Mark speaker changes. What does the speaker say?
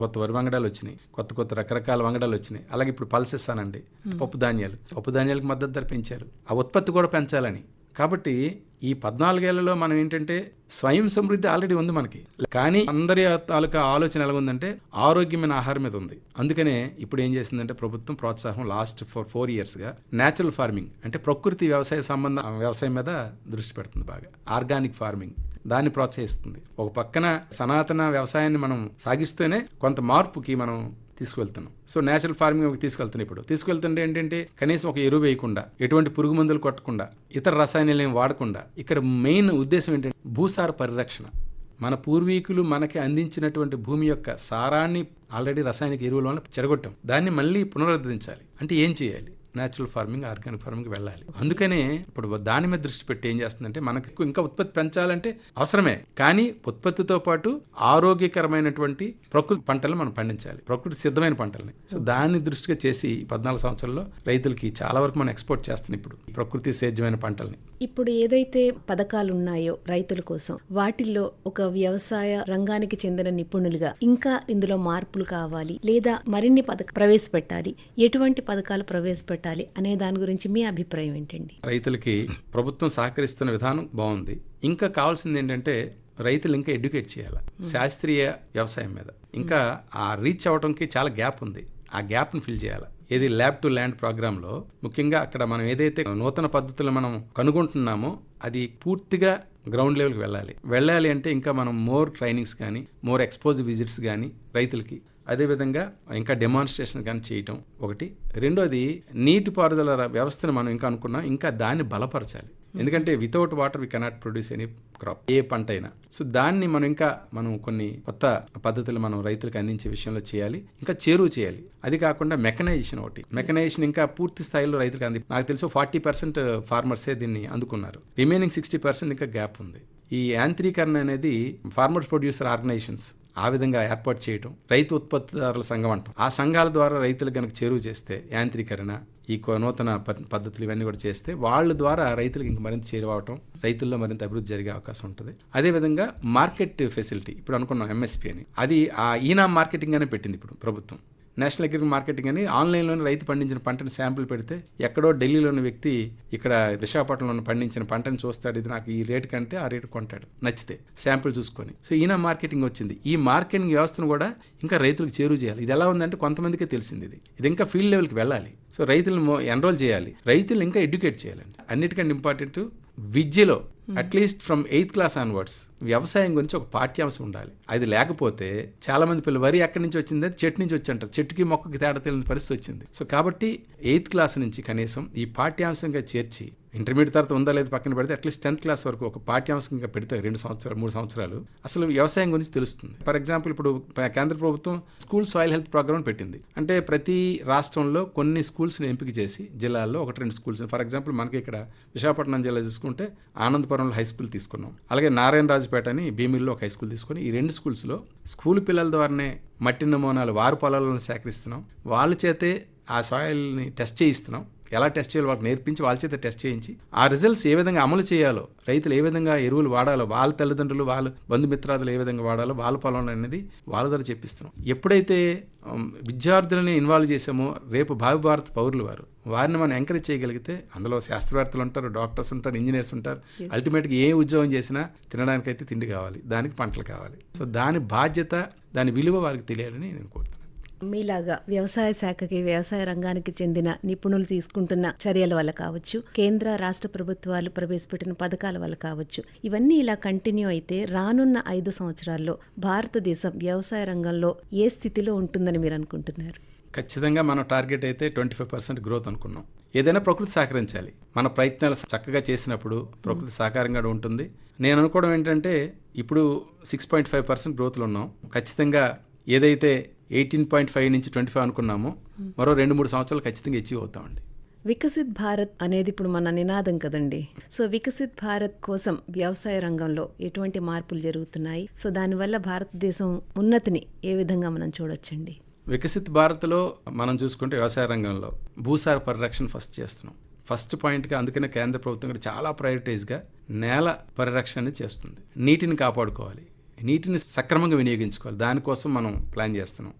Speaker 1: కొత్త వరి వంగడాలు వచ్చినాయి కొత్త కొత్త రకరకాల వంగడాలు వచ్చినాయి అలాగే ఇప్పుడు పల్సెస్ అనండి పప్పు ధాన్యాలు పప్పు ధాన్యాలకు మద్దతు ధర పెంచారు ఆ ఉత్పత్తి కూడా పెంచాలని కాబట్టి ఈ పద్నాలుగేళ్లలో మనం ఏంటంటే స్వయం సమృద్ధి ఆల్రెడీ ఉంది మనకి కానీ అందరి తాలూకా ఆలోచన ఎలా ఉందంటే ఆరోగ్యమైన ఆహారం మీద ఉంది అందుకనే ఇప్పుడు ఏం చేసిందంటే ప్రభుత్వం ప్రోత్సాహం లాస్ట్ ఫోర్ ఫోర్ ఇయర్స్గా న్యాచురల్ ఫార్మింగ్ అంటే ప్రకృతి వ్యవసాయ సంబంధ వ్యవసాయం మీద దృష్టి పెడుతుంది బాగా ఆర్గానిక్ ఫార్మింగ్ దాన్ని ప్రోత్సహిస్తుంది ఒక పక్కన సనాతన వ్యవసాయాన్ని మనం సాగిస్తూనే కొంత మార్పుకి మనం తీసుకువెళ్తున్నాం సో నేచురల్ ఫార్మింగ్ తీసుకెళ్తున్నాం ఇప్పుడు తీసుకెళ్తుంటే ఏంటంటే కనీసం ఒక ఎరువు వేయకుండా ఎటువంటి పురుగు మందులు కొట్టకుండా ఇతర రసాయనాలు ఏం వాడకుండా ఇక్కడ మెయిన్ ఉద్దేశం ఏంటంటే భూసార పరిరక్షణ మన పూర్వీకులు మనకి అందించినటువంటి భూమి యొక్క సారాన్ని ఆల్రెడీ రసాయనిక ఎరువుల వల్ల చెడగొట్టాం దాన్ని మళ్ళీ పునరుద్ధరించాలి అంటే ఏం చేయాలి నేచురల్ ఫార్మింగ్ ఆర్గానిక్ ఫార్మింగ్ వెళ్ళాలి అందుకనే ఇప్పుడు దాని మీద దృష్టి పెట్టి ఏం చేస్తుందంటే మనకు ఇంకా ఉత్పత్తి పెంచాలంటే అవసరమే కానీ ఉత్పత్తితో పాటు ఆరోగ్యకరమైనటువంటి ప్రకృతి పంటలు మనం పండించాలి ప్రకృతి సిద్ధమైన పంటల్ని సో దాన్ని దృష్టిగా చేసి ఈ పద్నాలుగు సంవత్సరాల్లో రైతులకి చాలా వరకు మనం ఎక్స్పోర్ట్ చేస్తున్నాం ఇప్పుడు ఈ ప్రకృతి సేద్యమైన పంటల్ని
Speaker 2: ఇప్పుడు ఏదైతే పథకాలు ఉన్నాయో రైతుల కోసం వాటిల్లో ఒక వ్యవసాయ రంగానికి చెందిన నిపుణులుగా ఇంకా ఇందులో మార్పులు కావాలి లేదా మరిన్ని పథక ప్రవేశపెట్టాలి ఎటువంటి పథకాలు ప్రవేశపెట్టాలి అనే దాని గురించి మీ అభిప్రాయం ఏంటండి
Speaker 1: రైతులకి ప్రభుత్వం సహకరిస్తున్న విధానం బాగుంది ఇంకా కావాల్సింది ఏంటంటే రైతులు ఇంకా ఎడ్యుకేట్ చేయాలి శాస్త్రీయ వ్యవసాయం మీద ఇంకా ఆ రీచ్ అవడానికి చాలా గ్యాప్ ఉంది ఆ గ్యాప్ని ఫిల్ చేయాలి ఏది ల్యాబ్ టు ల్యాండ్ ప్రోగ్రాంలో ముఖ్యంగా అక్కడ మనం ఏదైతే నూతన పద్ధతులు మనం కనుగొంటున్నామో అది పూర్తిగా గ్రౌండ్ లెవెల్కి వెళ్ళాలి వెళ్ళాలి అంటే ఇంకా మనం మోర్ ట్రైనింగ్స్ కానీ మోర్ ఎక్స్పోజ్ విజిట్స్ కానీ రైతులకి అదేవిధంగా ఇంకా డెమాన్స్ట్రేషన్ కానీ చేయటం ఒకటి రెండోది నీటిపారుదల ర- వ్యవస్థను మనం ఇంకా అనుకున్నాం ఇంకా దాన్ని బలపరచాలి ఎందుకంటే without water we cannot produce any crop ఏ పంట అయినా సో దాన్ని మనం ఇంకా మనం కొన్ని కొత్త పద్ధతులు మనం రైతులకు అందించే విషయంలో చేయాలి ఇంకా చేరువ చేయాలి అది కాకుండా మెకనైజేషన్ ఒకటి మెకనైజేషన్ ఇంకా పూర్తి స్థాయిలో రైతులకు అంది నాకు తెలిసి ఫార్టీ పర్సెంట్ ఫార్మర్సే దీన్ని అందుకున్నారు రిమైనింగ్ సిక్స్టీ పర్సెంట్ ఇంకా గ్యాప్ ఉంది ఈ యాంత్రీకరణ అనేది ఫార్మర్ ప్రొడ్యూసర్ ఆర్గనైజేషన్స్ ఆ విధంగా ఏర్పాటు చేయటం రైతు ఉత్పత్తిదారుల సంఘం అంటాం ఆ సంఘాల ద్వారా రైతులకు కనుక చేరువ చేస్తే యాంత్రీకరణ ఈ కొ- నూతన ప- పద్ధతులు ఇవన్నీ కూడా చేస్తే వాళ్ళ ద్వారా రైతులకు ఇంక మరింత చేరువవటం రైతుల్లో మరింత అభివృద్ధి జరిగే అవకాశం ఉంటుంది అదేవిధంగా మార్కెట్ ఫెసిలిటీ ఇప్పుడు అనుకున్నాం ఎంఎస్పీ అని అది ఆ ఈనా మార్కెటింగ్ అనే పెట్టింది ఇప్పుడు ప్రభుత్వం నేషనల్ అగ్రికల్చర్ మార్కెటింగ్ అని ఆన్లైన్లోనే రైతు పండించిన పంటని శాంపుల్ పెడితే ఎక్కడో ఢిల్లీలోని వ్యక్తి ఇక్కడ విశాఖపట్నంలో పండించిన పంటని చూస్తాడు ఇది నాకు ఈ రేటు కంటే ఆ రేటు కొంటాడు నచ్చితే శాంపుల్ చూసుకొని సో ఈయన మార్కెటింగ్ వచ్చింది ఈ మార్కెటింగ్ వ్యవస్థను కూడా ఇంకా రైతులకు చేరువ చేయాలి ఇది ఎలా ఉందంటే కొంతమందికే తెలిసింది ఇది ఇది ఇంకా ఫీల్డ్ లెవెల్కి వెళ్ళాలి సో రైతులను ఎన్రోల్ చేయాలి రైతులు ఇంకా ఎడ్యుకేట్ చేయాలండి అన్నిటికంటే ఇంపార్టెంట్ విద్యలో at least from eighth class onwards వ్యవసాయం గురించి ఒక పాఠ్యాంశం ఉండాలి అది లేకపోతే చాలా మంది పిల్లలు వరి ఎక్కడి నుంచి వచ్చింది చెట్టు నుంచి వచ్చి అంటారు చెట్టుకి మొక్కకి తేడా తెలియని పరిస్థితి వచ్చింది సో కాబట్టి ఎయిత్ క్లాస్ నుంచి కనీసం ఈ పాఠ్యాంశంగా చేర్చి ఇంటర్మీడియట్ తర్వాత ఉందా లేదు పక్కన పెడితే అట్లీస్ట్ టెన్త్ క్లాస్ వరకు ఒక పాఠ్యాంశంగా పెడితే రెండు సంవత్సరాలు మూడు సంవత్సరాలు అసలు వ్యవసాయం గురించి తెలుస్తుంది ఫర్ ఎగ్జాంపుల్ ఇప్పుడు ప- కేంద్ర ప్రభుత్వం స్కూల్ సాయిల్ హెల్త్ ప్రోగ్రామ్ పెట్టింది అంటే ప్రతి రాష్ట్రంలో కొన్ని స్కూల్స్ని ఎంపిక చేసి జిల్లాల్లో ఒకటి రెండు స్కూల్స్ ఫర్ ఎగ్జాంపుల్ మనకి ఇక్కడ విశాఖపట్నం జిల్లా చూసుకుంటే ఆనందపురంలో హై స్కూల్ తీసుకున్నాం అలాగే నారాయణరాజుపేట అని భీమిల్లో ఒక హై స్కూల్ తీసుకొని ఈ రెండు స్కూల్స్లో స్కూల్ పిల్లల ద్వారానే మట్టి నమూనాలు వారు పొలాలను సేకరిస్తున్నాం వాళ్ళ చేతే ఆ సాయిల్ని టెస్ట్ చేయిస్తున్నాం ఎలా టెస్ట్ చేయాలో వాళ్ళకి నేర్పించి వాళ్ళ చేత టెస్ట్ చేయించి ఆ రిజల్ట్స్ ఏ విధంగా అమలు చేయాలో రైతులు ఏ విధంగా ఎరువులు వాడాలో వాళ్ళ తల్లిదండ్రులు వాళ్ళ బంధుమిత్రాదులు ఏ విధంగా వాడాలో వాళ్ళ పొలంలో అనేది వాళ్ళ ద్వారా చెప్పిస్తున్నాం ఎప్పుడైతే ఉమ్, విద్యార్థులని ఇన్వాల్వ్ చేసామో రేపు భావి భారత పౌరులు వారు వారిని మనం ఎంకరేజ్ చేయగలిగితే అందులో శాస్త్రవేత్తలు ఉంటారు డాక్టర్స్ ఉంటారు ఇంజనీర్స్ ఉంటారు అల్టిమేట్గా ఏ ఉద్యోగం చేసినా తినడానికైతే తిండి కావాలి దానికి పంటలు కావాలి సో దాని బాధ్యత దాని విలువ వారికి తెలియాలని నేను కోరుతున్నాను
Speaker 2: మీలాగా వ్యవసాయ శాఖకి వ్యవసాయ రంగానికి చెందిన నిపుణులు తీసుకుంటున్న చర్యల వల్ల కావచ్చు కేంద్ర రాష్ట్ర ప్రభుత్వాలు ప్రవేశపెట్టిన పథకాల వల్ల కావచ్చు ఇవన్నీ ఇలా కంటిన్యూ అయితే రానున్న ఐదు సంవత్సరాల్లో భారతదేశం వ్యవసాయ రంగంలో ఏ స్థితిలో ఉంటుందని మీరు అనుకుంటున్నారు
Speaker 1: ఖచ్చితంగా మనం టార్గెట్ అయితే ట్వంటీ ఫైవ్ పర్సెంట్ గ్రోత్ అనుకున్నాం ఏదైనా ప్రకృతి సహకరించాలి మన ప్రయత్నాలు చక్కగా చేసినప్పుడు ప్రకృతి సహకారంగా ఉంటుంది నేను అనుకోవడం ఏంటంటే ఇప్పుడు సిక్స్ పాయింట్ ఫైవ్ పర్సెంట్ గ్రోత్లో ఉన్నాం ఖచ్చితంగా ఏదైతే ఎయిటీన్ పాయింట్ ఫైవ్ నుంచి ట్వంటీ ఫైవ్ అనుకున్నామో మరో రెండు మూడు సంవత్సరాలు ఖచ్చితంగా అచీవ్ అవుతామండి
Speaker 2: వికసిత్ భారత్ అనేది ఇప్పుడు మన నినాదం కదండి సో వికసిత్ భారత్ కోసం వ్యవసాయ రంగంలో ఎటువంటి మార్పులు జరుగుతున్నాయి సో దానివల్ల భారతదేశం ఉన్నతిని ఏ విధంగా మనం చూడొచ్చండి
Speaker 1: వికసిత్ భారత్లో మనం చూసుకుంటే వ్యవసాయ రంగంలో భూసార పరిరక్షణ ఫస్ట్ చేస్తున్నాం ఫస్ట్ పాయింట్గా అందుకనే కేంద్ర ప్రభుత్వం కూడా చాలా ప్రయారిటైజ్గా నేల పరిరక్షణ చేస్తుంది నీటిని కాపాడుకోవాలి నీటిని సక్రమంగా వినియోగించుకోవాలి దానికోసం మనం ప్లాన్ చేస్తున్నాం